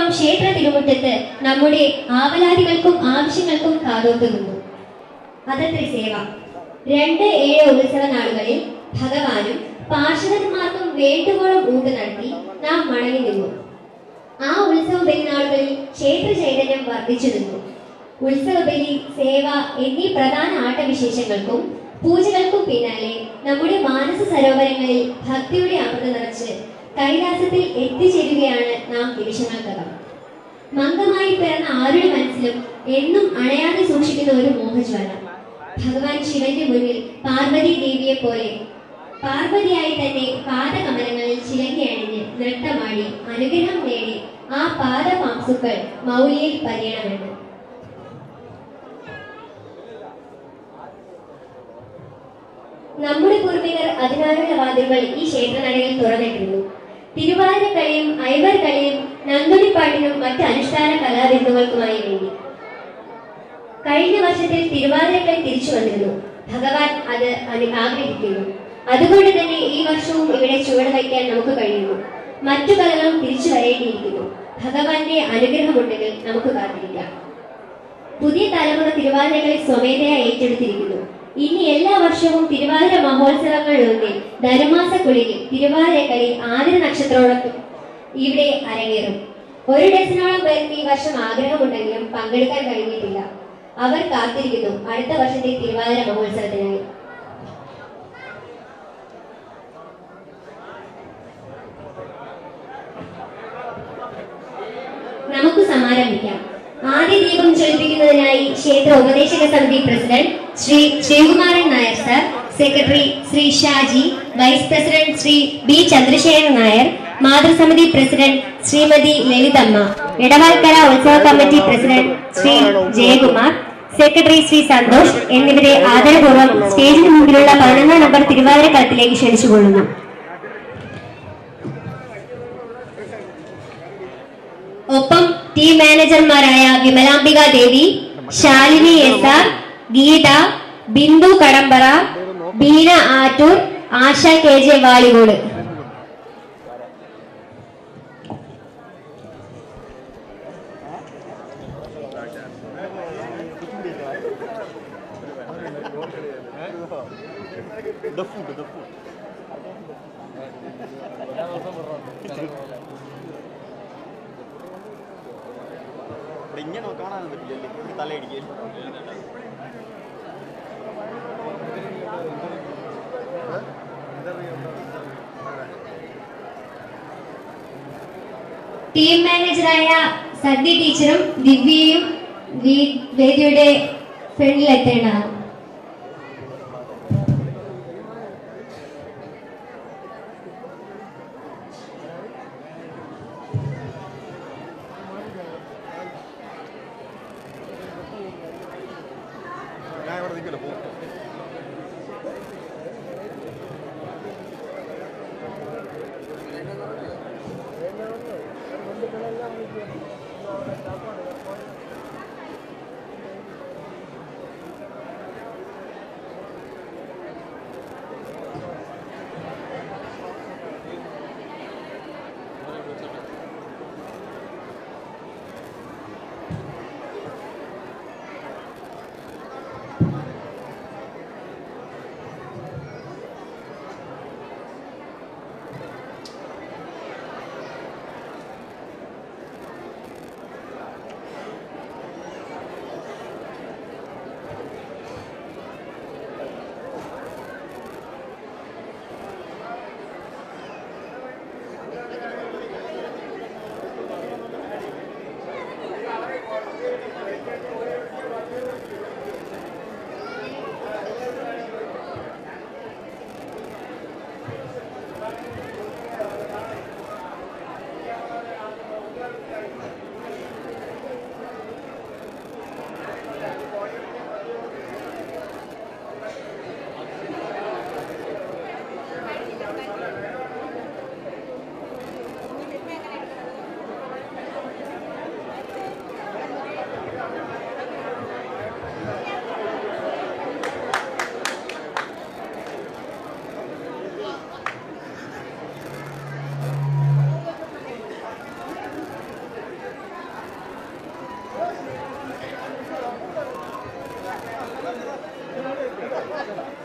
വർഷവും ക്ഷേത്ര തിരുമുറ്റത്ത് നമ്മുടെ ആവലാതികൾക്കും ആവശ്യങ്ങൾക്കും കാതോർത്തുന്നു അതത്ര സേവ രണ്ട് ഏഴ് ഉത്സവ നാളുകളിൽ ഭഗവാനും പാർഷദന്മാർക്കും വേണ്ടുവോളം ഊട്ട് നടത്തി നാം മടങ്ങി നിന്നു ആ ഉത്സവ ബലിനാളുകളിൽ ക്ഷേത്ര ചൈതന്യം വർദ്ധിച്ചു നിന്നു ഉത്സവ ബലി സേവ എന്നീ പ്രധാന ആട്ടവിശേഷങ്ങൾക്കും പൂജകൾക്കും പിന്നാലെ നമ്മുടെ മാനസ സരോവരങ്ങളിൽ ഭക്തിയുടെ അമൃത നിറച്ച് കൈലാസത്തിൽ എത്തിച്ചേരുകയാണ് നാം നിമിഷങ്ങൾക്കകം മന്ദമായി പിറന്ന ആരുടെ മനസ്സിലും എന്നും അണയാതെ സൂക്ഷിക്കുന്ന ഒരു മോഹജ്വാല ഭഗവാൻ ശിവന്റെ മുന്നിൽ പാർവതി ദേവിയെ പോലെ പാർവതിയായി തന്നെ പാദകമലങ്ങളിൽ ചിലങ്കി അണിഞ്ഞ് നൃത്തമാടി അനുഗ്രഹം നേടി ആ പാദപാംസുക്കൾ മൗലിയിൽ പര്യണമെന്ന് നമ്മുടെ പൂർവികർ അതിനാലുള്ള വാതിലുകൾ ഈ ക്ഷേത്രനടയിൽ തുറന്നിട്ടിരുന്നു തിരുവാതിരക്കളിയും ഐവർ കളിയും നന്ദുണിപ്പാട്ടിനും മറ്റ് അനുഷ്ഠാന കലാവിരുന്നുകൾക്കുമായി വേണ്ടി കഴിഞ്ഞ വർഷത്തിൽ തിരുവാതിരക്കളി തിരിച്ചു വന്നിരുന്നു ഭഗവാൻ അത് അനു- ആഗ്രഹിക്കുന്നു അതുകൊണ്ട് തന്നെ ഈ വർഷവും ഇവിടെ ചുവട് വയ്ക്കാൻ നമുക്ക് കഴിയുന്നു മറ്റു കലകളും തിരിച്ചു വരേണ്ടിയിരിക്കുന്നു ഭഗവാന്റെ അനുഗ്രഹമുണ്ടെങ്കിൽ നമുക്ക് കാത്തിരിക്കാം പുതിയ തലമുറ തിരുവാതിരകളെ സ്വമേധയാ ഏറ്റെടുത്തിരിക്കുന്നു ഇനി എല്ലാ വർഷവും തിരുവാതിര മഹോത്സവങ്ങളിലൊന്നിൽ ധനുമാസക്കുള്ളിൽ തിരുവാതിരക്കളി ആതിര നക്ഷത്രത്തോടൊപ്പം ഇവിടെ അരങ്ങേറും ഒരു ഡസനോളം പേർക്ക് ഈ വർഷം ആഗ്രഹമുണ്ടെങ്കിലും പങ്കെടുക്കാൻ കഴിഞ്ഞിട്ടില്ല അവർ കാത്തിരിക്കുന്നു അടുത്ത വർഷത്തെ തിരുവാതിര മഹോത്സവത്തിനായി നമുക്ക് സമാരംഭിക്കാം ആദ്യ ദീപം ജ്വലിപ്പിക്കുന്നതിനായി ക്ഷേത്ര ഉപദേശക സമിതി president Shri Sreekumaran Nair sir secretary Shri Shaji vice president Shri B Chandrasekharan Nair മാതൃസമിതി പ്രസിഡന്റ് ശ്രീമതി ലളിതമ്മ ഇടവാൽക്കര ഉത്സവ committee president Shri Jayakumar secretary Shri Santhosh എന്നിവരെ ആദരപൂർവ്വം സ്റ്റേജിന് മുമ്പിലുള്ള പതിനൊന്നാം നമ്പർ തിരുവാതിര കളത്തിലേക്ക് ക്ഷണിച്ചുകൊള്ളുന്നു ഒപ്പം ടീം മാനേജർമാരായ Vimalambika Devi Shalini S R Geetha Bindu Kadambara Beena Attoor Asha K J Valikode ഇവിടെ ഇങ്ങനെ കാണാനൊന്നും പറ്റില്ലല്ലേ തലയിടിക്കൽ ടീം മാനേജറായ സദ്യ ടീച്ചറും ദിവ്യയും വി- വേദിയുടെ ഫ്രണ്ടിൽ എത്തേണ്ടതാണ് ഞാൻ ഇവിടെ നിൽക്കില്ല പോ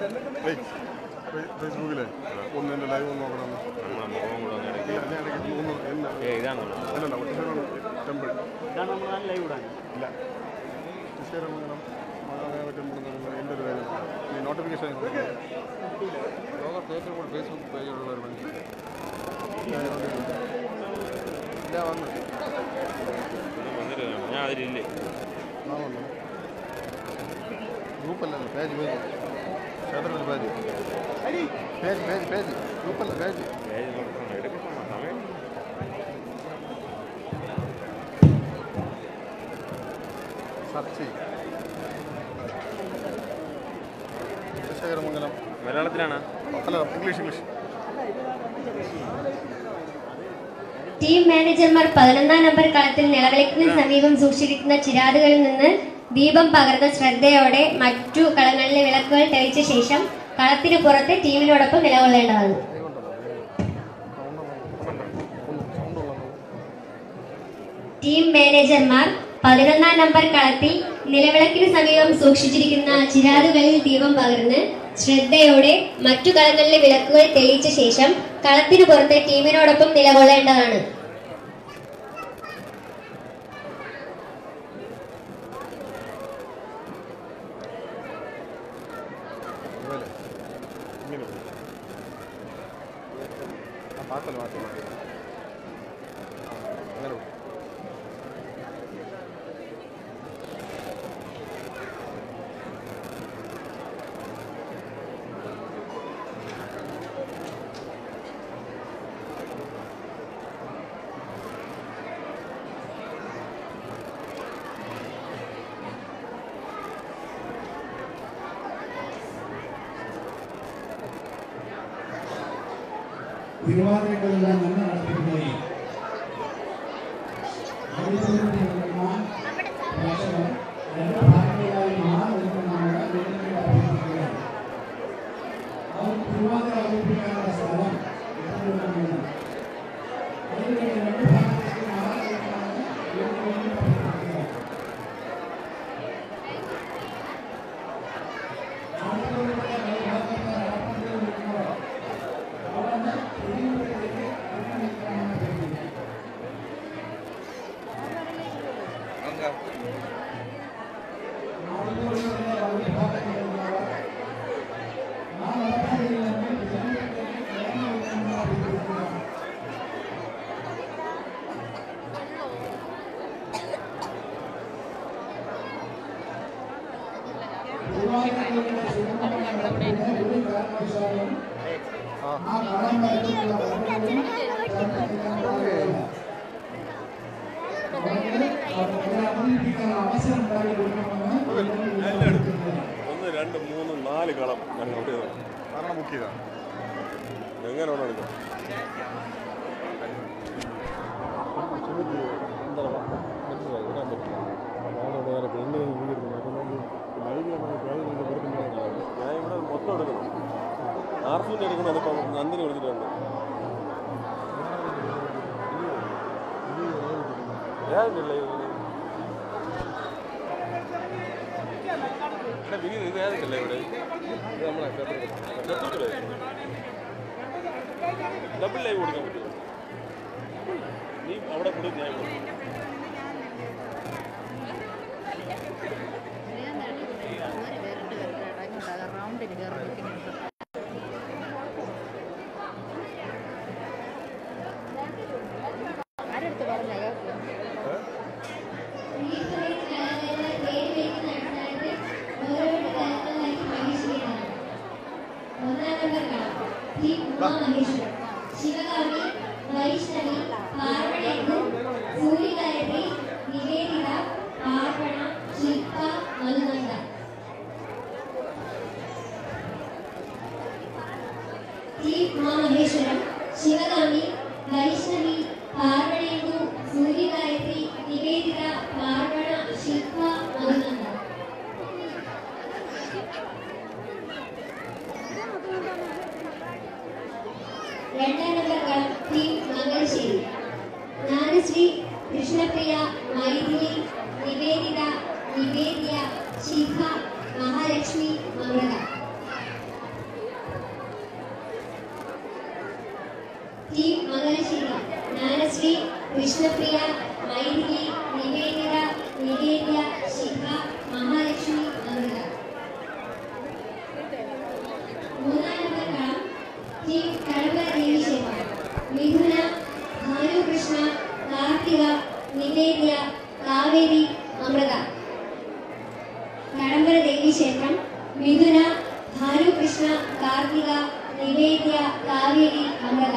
ഏയ്, ഫേ- ഫേസ്ബുക്കിലെ ഒന്ന് എൻ്റെ ലൈവ് ഒന്ന് നോക്കണം നമ്മളെ മുഖം കൂടെ ഒന്ന് ഇടയ്ക്ക്. ഇല്ല, ഞാൻ ഇടയ്ക്ക് ഒന്ന് എന്നെ ഏ ഇതാണോ അല്ലല്ല ഒറ്റശ്ശേരം ടെമ്പിൾ ഇതാണ് നമ്മൾ നല്ല ലൈവ് ഇടാൻ ഇല്ല ഒറ്റശ്ശേരമംഗലം മഹാദേവ ടെമ്പിൾ എന്ന് പറയുന്നത് എൻ്റെ ഒരു കാര്യം ഈ നോട്ടിഫിക്കേഷൻ ലോകത്ത് ഏറ്റവും കൂടുതൽ ഫേസ്ബുക്ക് പേജുള്ള ഒരു മനുഷ്യൻ ഇല്ല വന്നു വന്നിട്ട് ഞാൻ അതിലില്ലേ ആ വന്നു ഗ്രൂപ്പല്ലല്ലോ പേജ് പേജ് ക്ഷേത്രത്തിൽ പേജ് പേജ് പേജ് പേജ് ഗ്രൂപ്പല്ല പേജ് പേജ് നോക്കണം എടുക്കണം സമയം സെർച്ച് ചെയ്യും ഒറ്റശ്ശേരമംഗലം മലയാളത്തിലാണ് അല്ല ഇംഗ്ലീഷ് ഇംഗ്ലീഷ് ടീം മാനേജർമാർ പതിനൊന്നാം നമ്പർ കളത്തിൽ നിലവിളക്കിന് സമീപം സൂക്ഷിച്ചിരിക്കുന്ന ചിരാതുകളിൽ നിന്ന് ദീപം പകർന്ന ശ്രദ്ധയോടെ മറ്റു കളങ്ങളിലെ വിളക്കുകൾ തെളിച്ച ശേഷം കളത്തിന് പുറത്ത് ടീമിനോടൊപ്പം നിലകൊള്ളേണ്ടതാണ് ടീം മാനേജർമാർ പതിനൊന്നാം നമ്പർ കളത്തിൽ നിലവിളക്കിന് സമീപം സൂക്ഷിച്ചിരിക്കുന്ന ചിരാതുകളിൽ ദീപം പകർന്ന് ശ്രദ്ധയോടെ മറ്റു കളങ്ങളിലെ വിളക്കുകൾ തെളിയിച്ച ശേഷം കളത്തിനു പുറത്ത് ടീമിനോടൊപ്പം നിലകൊള്ളേണ്ടതാണ് അതുപോലെ ഇങ്ങനെ പോകും. ആ പാട്ടല്ല മാറ്റി മാറ്റി അങ്ങനെ പോകും. തിരുവാതിരകളെല്ലാം നല്ല നടത്തിപ്പിക്കുകയും ആദ്യത്തെ പ്രേക്ഷകർ രണ്ട് ഭാഗങ്ങളായി മാറി നിൽക്കുന്നതാണ് വീട്ടിലേക്ക് അഭ്യർത്ഥിക്കുകയാണ് അവർ തിരുവാതിര അവതരിപ്പിക്കാനുള്ള സ്ഥലം എത്രയുണ്ടെന്ന് അതിനുവേണ്ടി രണ്ട് ഭാഗത്തേക്ക് മാറി നിൽക്കുന്നതാണ് വീട്ടിലേക്ക് അഭ്യർത്ഥിക്കുകയാണ് ആദ്യത്തെ ഭാഗത്ത് നടപ്പന്തലിൽ നിൽക്കുന്നവർ അവിടെ തിരുവനന്തപുരത്തേക്ക് അനുമതിക്കണമെന്ന് അഭ്യർത്ഥിക്കുന്നു അവസരം ഉണ്ടാക്കി കൊടുക്കണമെന്ന് ഒന്ന് രണ്ട് മൂന്ന് നാല് കളം ഞാൻ നോട്ട് ചെയ്തതാണ് കാരണം ബുക്ക് ചെയ്താ എങ്ങനെ വേണം എടുക്കാം ഞാൻ ഇവിടെ മൊത്തം എടുക്കണം ആർഫിൻ്റെ എടുക്കണം അതിപ്പം നന്ദിനി വിളിച്ചിട്ടുണ്ട് ഏതില്ലേ ഇവിടെ വിനീത് ഇത് ഏതൊക്കെയല്ലേ ഇവിടെ ഇത് നമ്മളെ ക്ഷേത്രത്തില്. ഡബിൾ ലൈവ് കൊടുക്കാൻ പറ്റുമോ നീ അവിടെ കൊടുക്കും ഞാൻ ഇവിടെ കൊടുക്കും. റൗണ്ടിന് കയറി നിൽക്കുന്നുണ്ട് ആരെടുത്ത് പറഞ്ഞ കേൾക്കും ശിവകാമി വൈഷ്ണവി പാർവണേന്ദു സൂര്യഗായത്രി നിവേദിത പാർവണ ശില്പ മധുനന്ദ ടി ഉമാമഹേശ്വരം ശിവകാമി വൈഷ്ണവി പാർവണേന്ദു സൂര്യഗായത്രി നിവേദിത പാർവണ ശില്പ മധുനന്ദ രണ്ടാം നമ്പർ കളം ടി മംഗലശ്ശേരി ജ്ഞാനശ്രീ കൃഷ്ണപ്രിയ മൈഥിലി നിവേദിത നിവേദ്യ ശിഖ മഹാലക്ഷ്മി മംഗള കൃഷ്ണപ്രിയ മൈഥിലി നിവേദിത നിവേദ്യ ശിഖ മഹാലക്ഷ്മി അമൃത മൂന്നാം നമ്പർ കളം ടീം കടമ്പ ദേവിശേഖർ മിഥുന ഭാനുകൃഷ്ണ കാർത്തിക നിവേദ്യ കാവേരി അമൃത കടമ്പര ദേവീക്ഷേത്രം മിഥുന ഭാനുകൃഷ്ണ കാർത്തിക നിവേദ്യ കാവേരി അമൃത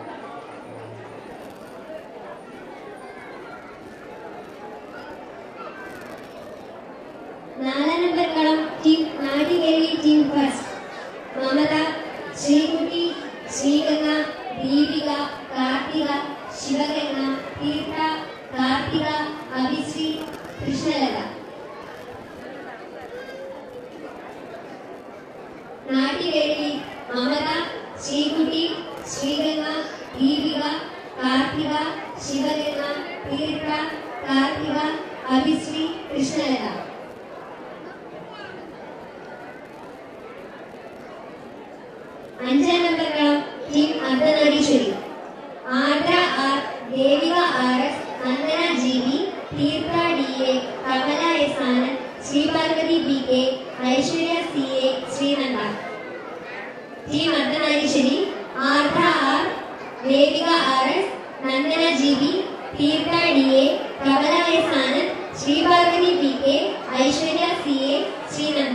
നാലാം നമ്പർ കളം team Nadikeri team first Mamatha Sreekutty Sreeganga Deepika Karthika Sivaganga Theertha Karthika Abhisree Krishnalatha Nattiveli Mamatha Sreekutty Sreeganga Deepika Karthika Sivaganga Theertha Karthika Abhisree Krishnalatha അഞ്ചാം നമ്പർ കളം team Ardhanareeswari Aardra R Devika R S Nandana G V Theertha D A Kamala S Anand Sreeparvathy B K Aishwarya C A Sreenanda team Ardhanareeswari Aardra R Devika R S Nandana G V Theertha D A Kamala S Anand Sreeparvathy B K Aishwarya C A Sreenanda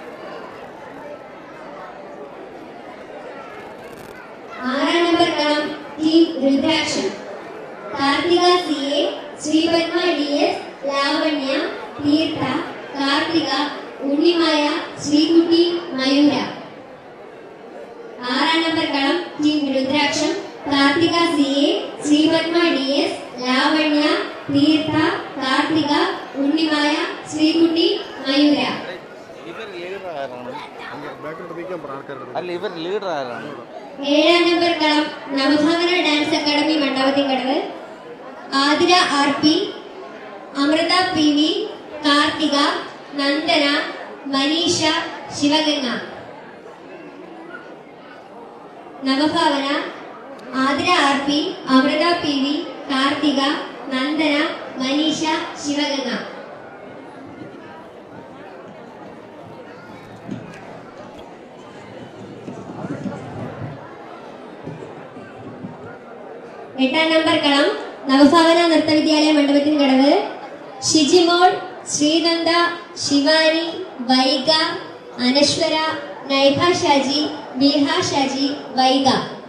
ആറാം number കളം team Rudrakshan Karthika C A Sreepadma D S Lavanya Theertha Karthika Unnimaya Sreekutty Mayura ആറാം number കളം team Rudraksham Karthika C A Sreepadma D S Lavanya Theertha Karthika Unnimaya Sreekutty Mayura ഇവർ leader ആരാണ് ബാക്കിലോട്ട് നീക്കാൻ പറ ആൾക്കാരുടെ അല്ല ഇവർ ലീഡർ ആരാണ് ഏഴാം നമ്പർ കളം Navabhavana dance academy Mandapathinkadavu Athira R P Amritha P V Karthika Nandana Manisha Sivaganga Navabhavana Athira R P Amritha P V Karthika Nandana Manisha Sivaganga എട്ടാം നമ്പർ കളം നവഭാവന നൃത്തവിദ്യാലയ മണ്ഡപത്തിന് കടവ് ഷിജിമോൾ ശ്രീനന്ദ ശിവാനി വൈഗ അനശ്വര നൈഭ ഷാജി ബിഹ ഷാജി വൈഗ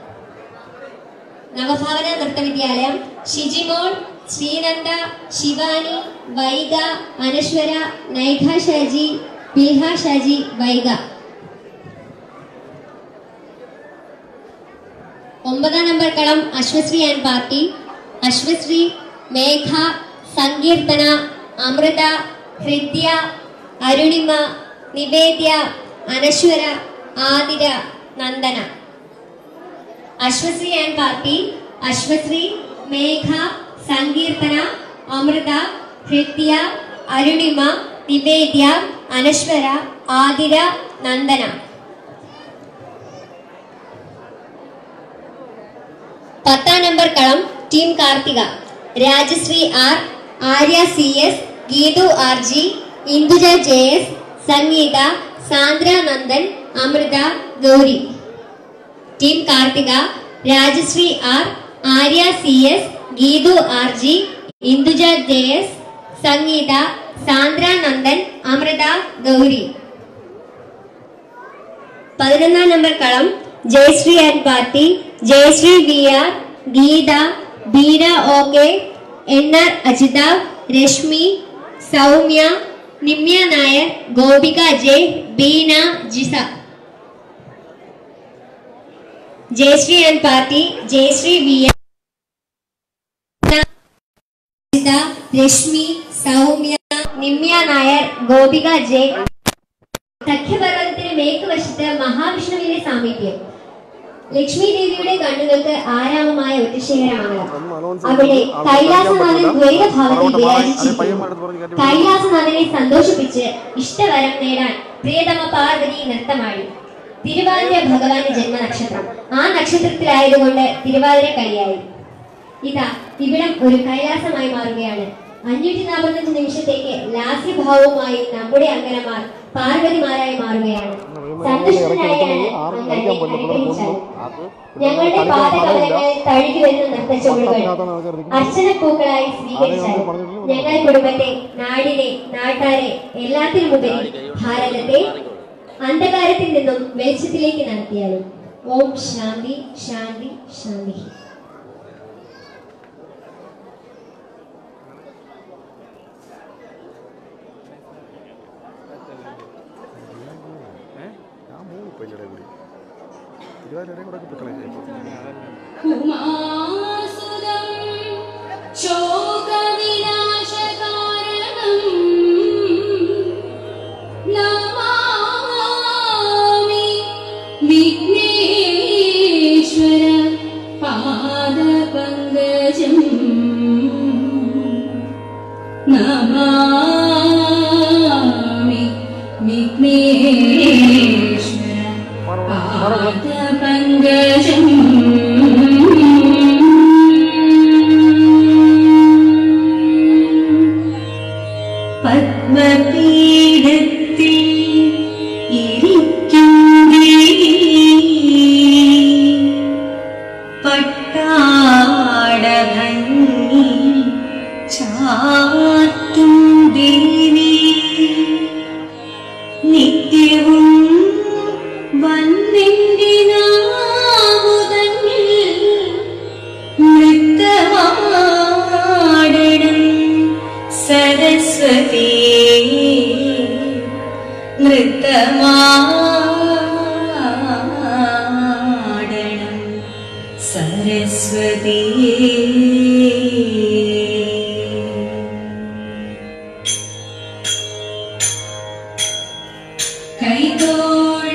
നവഭാവന നൃത്തവിദ്യാലയം ഷിജിമോൾ ശ്രീനന്ദ ശിവാനി വൈഗ അനശ്വര നൈഘ ഷാജി ബിഹ ഷാജി വൈഗ ഒമ്പതാം നമ്പർ കളം അശ്വശ്രീ and party Aswasree Megha Sankeerthana Amritha Hridya Arunima Nivedya Anaswara Athira Nandana Aswasree and party Aswasree Megha Sankeerthana Amritha Hridya Arunima Nivedya Anaswara Athira Nandana പത്താം നമ്പർ കളം team Karthika Rajasree R Arya C S Geethu R G Induja J S Sangeetha Sandra Nandan Amritha Gauri team Karthika Rajasree R Arya C S Geethu R G Induja J S Sangeetha Sandra Nandan Amritha Gauri പതിനൊന്നാം number കളം Jayasree and party Jayasree V R Geetha Beena O K N R Ajitha Reshmi Soumya Nimya Nair Gopika J Beena Jisa Jayasree and party Jayasree V R Ajitha Reshmi Soumya Nimya Nair Gopika J സഖ്യപർവ്വതത്തിന് മേക്കുവശത്ത് മഹാവിഷ്ണുവിന്റെ സാമീപ്യം ലക്ഷ്മി ദേവിയുടെ കണ്ണുകൾക്ക് ആരാമമായ ഒറ്റശേഖരമാണ് അവിടെ കൈലാസനാഥൻ ദ്വൈതഭാവത്തിൽ വിരാജിച്ചിരിക്കുന്നു കൈലാസനാഥനെ സന്തോഷിപ്പിച്ച് ഇഷ്ടവരം നേടാൻ പ്രിയതമ പാർവതി നൃത്തമാടി തിരുവാതിര ഭഗവാന്റെ ജന്മനക്ഷത്രം ആ നക്ഷത്രത്തിലായതുകൊണ്ട് തിരുവാതിര കളിയായി ഇതാ ഇവിടം ഒരു കൈലാസമായി മാറുകയാണ് അഞ്ഞൂറ്റി നാൽപ്പത്തഞ്ച് നിമിഷത്തേക്ക് ലാസ്യഭാവവുമായി നമ്മുടെ അങ്കനമാർ പാർവതിമാരായി മാറുകയാണ് സന്തുഷ്ടനായാണ് അങ്ങനെ അനുഗ്രഹിച്ചത് ഞങ്ങളുടെ പാദകമലങ്ങൾ തഴുകി വരുന്ന നൃത്തച്ചുവടുകൾ അർച്ചനപ്പൂക്കളായി സ്വീകരിച്ചാലും ഞങ്ങൾ കുടുംബത്തെ നാടിനെ നാട്ടാരെ എല്ലാത്തിനുമുപരി ഭാരതത്തെ അന്ധകാരത്തിൽ നിന്നും വെളിച്ചത്തിലേക്ക് നടത്തിയാലും ഓം ശാന്തി ശാന്തി ശാന്തി ഞാൻ മൂന്ന് ഇപ്പൊ ഇതിന്റെ ഇടയിൽ കൂടി ഇരുപതിൻ്റെ കൂടെ പൊക്കളെ ഉമാസുതം ശോകവിനാശകാരണം നമാമി വിഘ്നേശ്വര പാദപങ്കജം നമാമി വിഘ്നേശ്വര പാദപങ്കജം പത്മപീഠത്തിൽ ഇരിക്കും ദേവി പട്ടാടഭംഗി ചാത്തും ദേവി നിത്യവും വന്നെന്റെ നാവുതന്നിൽ നൃത്തമാടണം സരസ്വതി നൃത്തമാടണം സരസ്വതി കൈതോഴ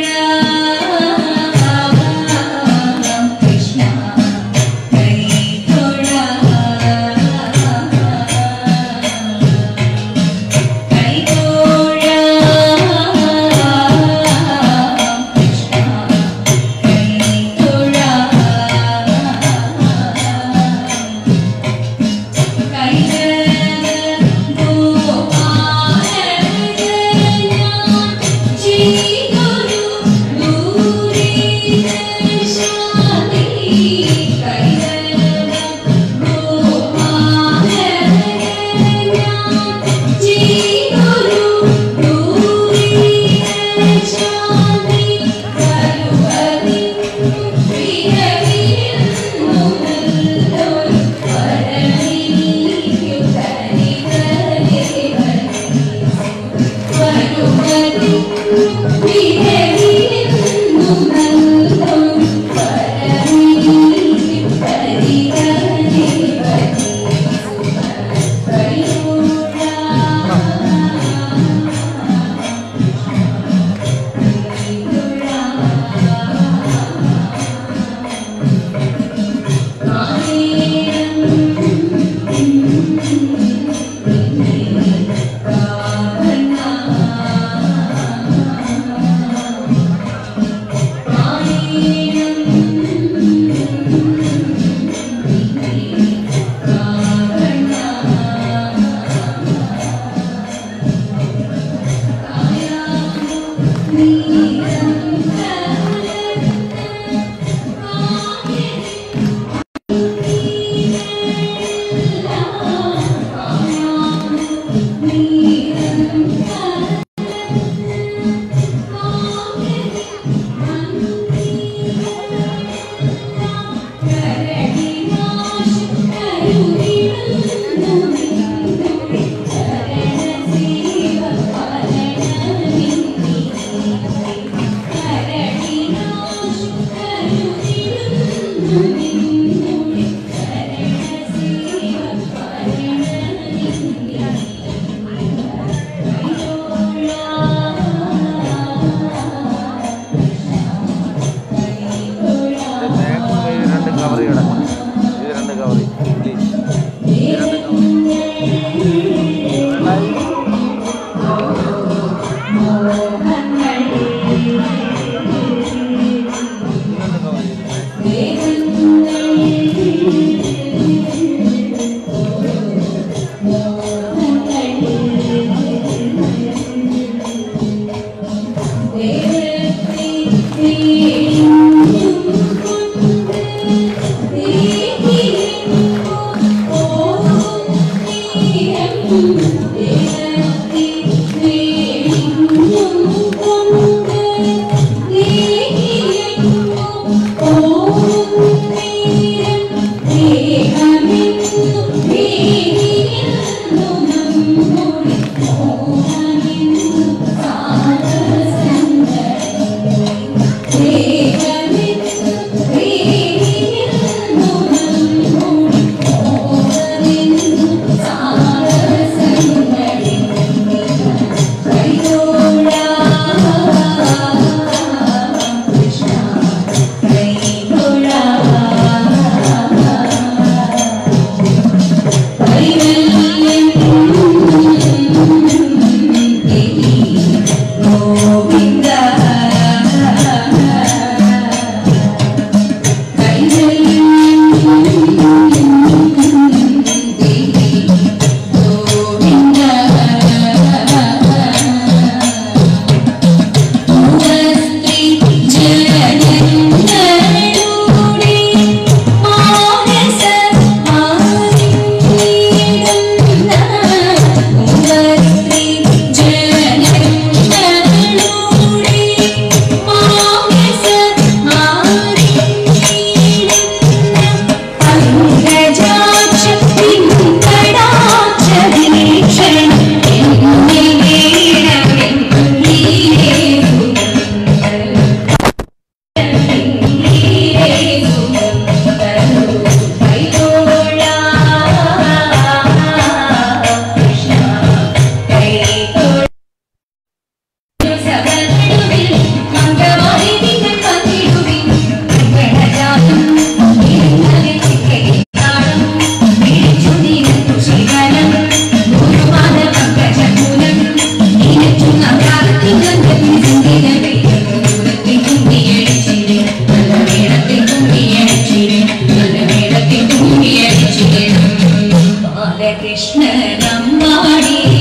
കൃഷ്ണ കൈതോഴ കൈതോഴ കൃഷ്ണനമ്മാടി